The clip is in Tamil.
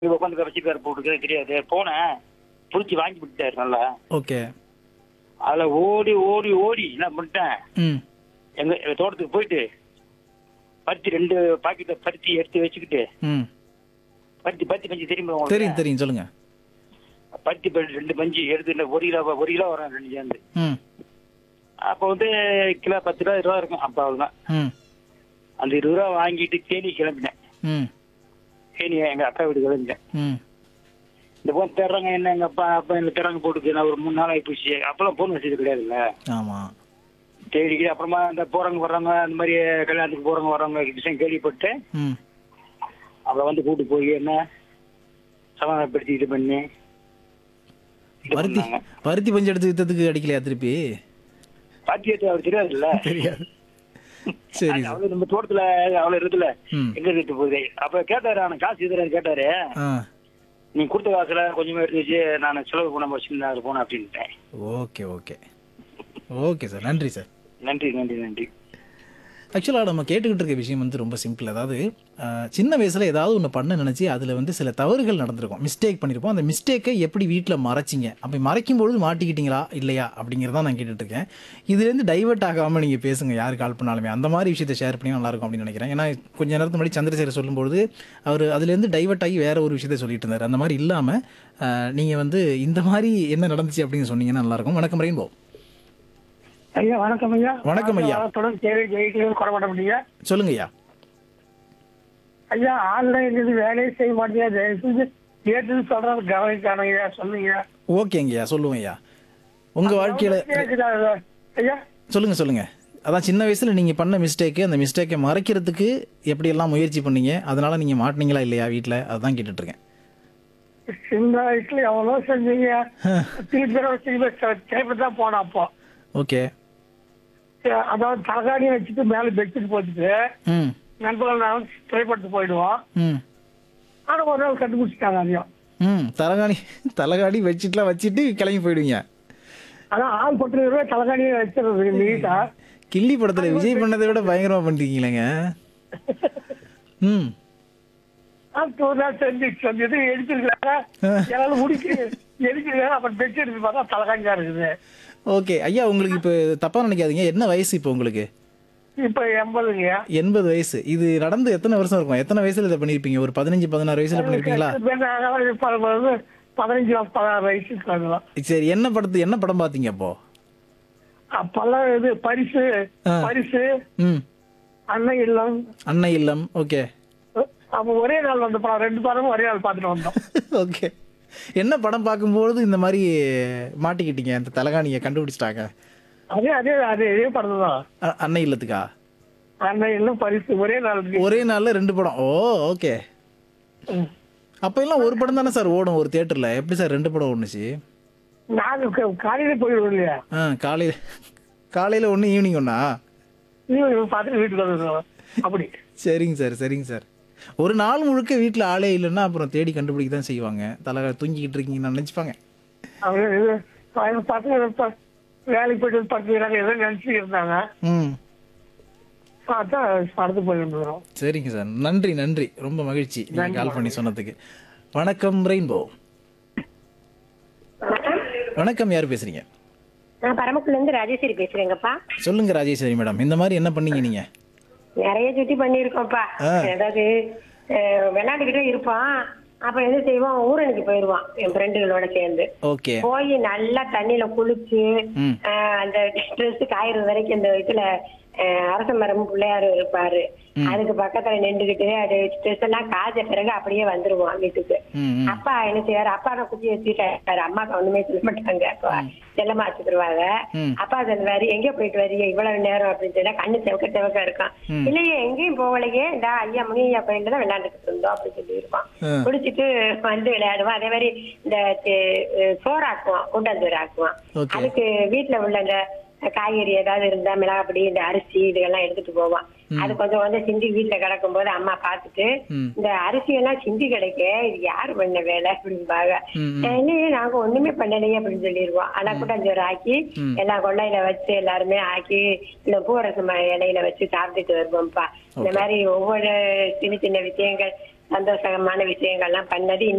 இங்க உட்காந்து வச்சுக்காரு போட்டுக்கிறது தெரியாது போனேன் புடிச்சு வாங்கி விட்டாரு நல்லா ஓகே அதுல ஓடி ஓடி ஓடி என்ன பண்ணிட்டேன் ம் எங்க எங்க தோட்டத்துக்கு போயிட்டு பருத்தி ரெண்டு பாக்கெட்டை பருத்தி எடுத்து வச்சுக்கிட்டு ம் பருத்தி பருத்தி பஞ்சு தெரியுமா உங்களுக்கு? தெரியும் தெரியும் சொல்லுங்க பருத்தி பஞ்சு ரெண்டு பஞ்சு எடுத்து இந்த ஒரு கிலோ ஒரு கிலோ வரும் ரெண்டு சேர்ந்து ம் அப்போ வந்து கிலோ பத்து ரூபா இருபது ரூபா இருக்கும் அப்போ அவ்வளோதான் ம் அந்த இருபது ரூபா வாங்கிட்டு தேனி கிளம்பினேன் ம் தேனி எங்க அக்கா வீடு கிளம்பிட்டேன் ம் இந்த போன் தேடுறாங்க என்ன எங்க அப்பா அப்பா என்ன தேடுறாங்க போட்டுக்கு நான் ஒரு மூணு நாள் ஆகி போச்சு அப்பெல்லாம் போன் வசதி கிடையாதுல்ல ஆமாம் தேடிக்கிட்டு அப்புறமா இந்த போறவங்க வர்றவங்க அந்த மாதிரி கல்யாணத்துக்கு போறவங்க வர்றவங்க விஷயம் கேள்விப்பட்டு ம் அவளை வந்து கூட்டு போய் என்ன சமாதானப்படுத்தி இது பண்ணி இது பருத்தி பண்ணாங்க. பருத்தி பஞ்சு எடுத்து வித்ததுக்கு அடிக்கலையா திருப்பி பாத்தியத்தை அவர் தெரியாதுல்ல தெரியாது சரி அது சார் அவளு நம்ம தோட்டத்துல அவ்வளவு இருக்குல்ல ம் எங்க இருக்கு போகுது அப்ப கேட்டாரு அவன் காசு எதிராரு கேட்டாரு ஆ நீ கொடுத்த காசுல கொஞ்சமா எடுத்து வச்சு நான் செலவு பண்ண வச்சிருந்தேன் போனேன் அப்படின்ட்டேன் ஓகே ஓகே ஓகே சார் நன்றி சார் நன்றி நன்றி நன்றி ஆக்சுவலாக நம்ம கேட்டுக்கிட்டு இருக்க விஷயம் வந்து ரொம்ப சிம்பிள் அதாவது அஹ், சின்ன வயசில் ஏதாவது ஒன்று பண்ண நினச்சி அதில் வந்து சில தவறுகள் நடந்திருக்கும் மிஸ்டேக் பண்ணியிருப்போம் அந்த மிஸ்டேக்கை எப்படி வீட்டில் மறைச்சிங்க அப்படி மறைக்கும் பொழுது மாட்டிக்கிட்டீங்களா இல்லையா அப்படிங்கிறத நான் கேட்டுட்டு இருக்கேன் இதுலேருந்து டைவர்ட் ஆகாமல் நீங்கள் பேசுங்க யார் கால் பண்ணாலுமே அந்த மாதிரி விஷயத்தை ஷேர் பண்ணி நல்லாயிருக்கும் அப்படின்னு நினைக்கிறேன் ஏன்னா கொஞ்ச நேரத்துக்கு முன்னாடி சந்திரசேகர் சொல்லும்போது அவர் அதுலேருந்து டைவர்ட் ஆகி வேற ஒரு விஷயத்தை சொல்லிட்டு இருந்தார் அந்த மாதிரி இல்லாமல் நீங்கள் வந்து இந்த மாதிரி என்ன நடந்துச்சு அப்படின்னு சொன்னீங்கன்னா நல்லாயிருக்கும் வணக்கம் ரெயின்போ ஐயா வணக்கம் ஐயா வணக்கம் ஐயா. தொடர்ந்து தேவை ஜெயிக்கணும் குறைபட முடியுங்க சொல்லுங்க ஐயா ஐயா ஆன்லைன் இது வேலையே செய்ய மாட்டேங்க தயவு செஞ்சு கேட்டுன்னு சொல்றது கவனிக்கான ஐயா சொல்லுங்க ஓகேங்க ஐயா சொல்லுவோம் ஐயா உங்கள் வாழ்க்கையில் கேக்குதா ஐயா சொல்லுங்க சொல்லுங்க அதான் சின்ன வயசுல நீங்க பண்ண மிஸ்டேக்கு அந்த மிஸ்டேக்கை மறைக்கிறதுக்கு எப்படியெல்லாம் முயற்சி பண்ணீங்க அதனால நீங்க மாட்டினீங்களா இல்லையா வீட்டில் அதுதான் கேட்டுட்டு இருக்கேன் சின்ன வயசுல எவ்வளோ செஞ்சீங்க திருப்பி திருப்பி திருப்பி தான் போனேன் அப்போ ஓகே அஹ் அதாவது தலகாணியை வச்சுட்டு மேலே பெட்ஷீட் போட்டுட்டு ம் நண்பர்கள் நான் திரைப்படத்து போயிடுவோம் ம் ஆனா ஒரு நாள் கண்டுபிடிச்சிட்டாங்க அதையும் ம் தலகாணி தலகாணி வச்சுட்டுலாம் வச்சுட்டு கிளம்பி போயிடுவீங்க அதான் ஆள் பத்து ரூபாய் தலகாணியை வச்சிருது நீட்டா கில்லி படத்துல விஜய் பண்ணதை விட பயங்கரமா பண்ணிருக்கீங்களேங்க ம் அடுத்து ஒரு நாள் செஞ்சு செஞ்சது எடுத்துருக்காங்க என்னால முடிக்க எடுத்துருக்காங்க அப்புறம் பெட்ஷீட் எடுத்து பார்த்தா தலகாணியா இருக்குது ஓகே ஐயா உங்களுக்கு இப்போ தப்பா நினைக்காதீங்க என்ன வயசு இப்போ உங்களுக்கு இப்ப எண்பதுங்க எண்பது வயசு இது நடந்து எத்தனை வருஷம் இருக்கும் எத்தனை வயசுல இதை பண்ணியிருப்பீங்க ஒரு பதினஞ்சு பதினாறு வயசுல பண்ணியிருப்பீங்களா இப்ப வந்து பதினஞ்சு பதினாறு வயசு இருக்காங்களாம் சரி என்ன படத்து என்ன படம் பார்த்தீங்க அப்போ அப்பெல்லாம் இது பரிசு ஆ. பரிசு ம் அன்னை இல்லம் அன்னை இல்லம் ஓகே அப்ப ஒரே நாள் வந்த படம் ரெண்டு படமும் ஒரே நாள் பார்த்துட்டு வந்தோம் ஓகே என்ன படம் பார்க்கும்போது இந்த மாதிரி மாட்டிக்கிட்டீங்க இந்த தலகாணியை கண்டுபிடிச்சிட்டாங்க அதே அதே அதே இதே படம் தான் அ- அன்னை இல்லத்துக்கா அன்னை இல்லம் பரிசு ஒரே நாள் இருக்கு. ஒரே நாள்ல ரெண்டு படம் ஓ ஓகே ம். அப்ப எல்லாம் ஒரு படம் தானே சார் ஓடும் ஒரு தியேட்டர்ல எப்படி சார் ரெண்டு படம் ஓடுனுச்சு நாங்க க- காலையில போயிடுவோம் இல்லையா ஆ காலையில காலையில ஒன்று ஈவினிங் ஒன்றா நீங்க பார்த்துட்டு வீட்டுக்கு வந்துடுவோம் அப்படி சரிங்க சார் சரிங்க சார் ஒரு நாள் முழுக்க வீட்டில் ஆளே இல்லைன்னா அப்புறம் தேடி கண்டுபிடிக்க தான் செய்வாங்க தலை தூங்கிக்கிட்டு இருக்கீங்கன்னு நினச்சிப்பாங்க அவங்க இது அவங்க பசங்க இப்ப வேலைக்கு போயிட்டு படுத்துக்கிறாங்க ஏதோ நினைச்சு இருந்தாங்க ம் பார்த்தா படத்து போய் வந்துடும் சரிங்க சார் நன்றி நன்றி ரொம்ப மகிழ்ச்சி நீங்கள் கால் பண்ணி சொன்னதுக்கு வணக்கம் ரெயின்போ வணக்கம் யார் பேசுறீங்க நான் பரமக்குள்ள இருந்து ராஜேஸ்வரி பேசுறேங்கப்பா சொல்லுங்க ராஜேஸ்வரி மேடம் இந்த மாதிரி என்ன பண்ணீங்க நீங்க நிறைய சுத்தி பண்ணிருக்கோம்ப்பா ஆ. அதாவது அஹ், விளையாண்டுக்கிட்டே இருப்பான் அப்ப என்ன செய்வான் ஊரணிக்கு போயிருவான் என் ஃப்ரெண்டுகளோட சேர்ந்து ஓகே போய் நல்லா தண்ணியில குளிச்சு ம். அஹ், அந்த ட்ரெஸ் காயிறது வரைக்கும் இந்த இதுல அஹ், அரச மரம் பிள்ளையாரு இருப்பாரு அதுக்கு பக்கத்துல நின்றுகிட்டு அது ட்ரெஸ் எல்லாம் காய்ச்ச பிறகு அப்படியே வந்துருவான் வீட்டுக்கு ம் ம். அப்பா என்ன செய்வாரு அப்பா நான் குச்சி வச்சுட்டாரு அம்மாக்கு ஒண்ணுமே சொல்ல மாட்டாங்க அப்பா செல்லமா வச்சுக்கிடுவாங்க ம். அப்பா சொல்லுவாரு எங்க போயிட்டு வரீங்க இவ்வளவு நேரம் அப்படின்னு சொன்னா கண்ணு செவக்க செவக்க இருக்கான் இல்லையே எங்கேயும் போகலையே இந்த ஐயா முனி ஐயா பையன் தான் விளையாண்டுட்டு இருந்தோம் அப்படின்னு சொல்லி இருப்பான் ஆ. குடிச்சிட்டு வந்து விளையாடுவான் அதே மாதிரி இந்த தி- சோறாக்குவான் கூட்டாஞ்சோறு ஆக்குவான் Okay. அதுக்கு வீட்டுல உள்ள இந்த காய்கறி ஏதாவது இருந்தா மிளகாப்பொடி இந்த அரிசி இதெல்லாம் எடுத்துட்டு போவான் அது கொஞ்சம் கொஞ்சம் சிந்தி வீட்டுல கிடக்கும் போது அம்மா பார்த்துட்டு ம். இந்த அரிசி எல்லாம் சிந்தி கிடைக்க இது யாரு பண்ண வேலை அப்படிம்பாங்க ம், இல்லையே நாங்க ஒண்ணுமே பண்ணலையே அப்படின்னு சொல்லிடுவோம் ஆனா கூட்டாஞ்சோறு ஆக்கி எல்லாம் கொள்ளையில வச்சு எல்லாருமே ஆக்கி இந்த பூரசு ம- இலையில வச்சு சாப்பிட்டுட்டு வருவோம்ப்பா இந்த மாதிரி ஒவ்வொரு சின்ன சின்ன விஷயங்கள் சந்தோஷமான விஷயங்கள்லாம் பண்ணது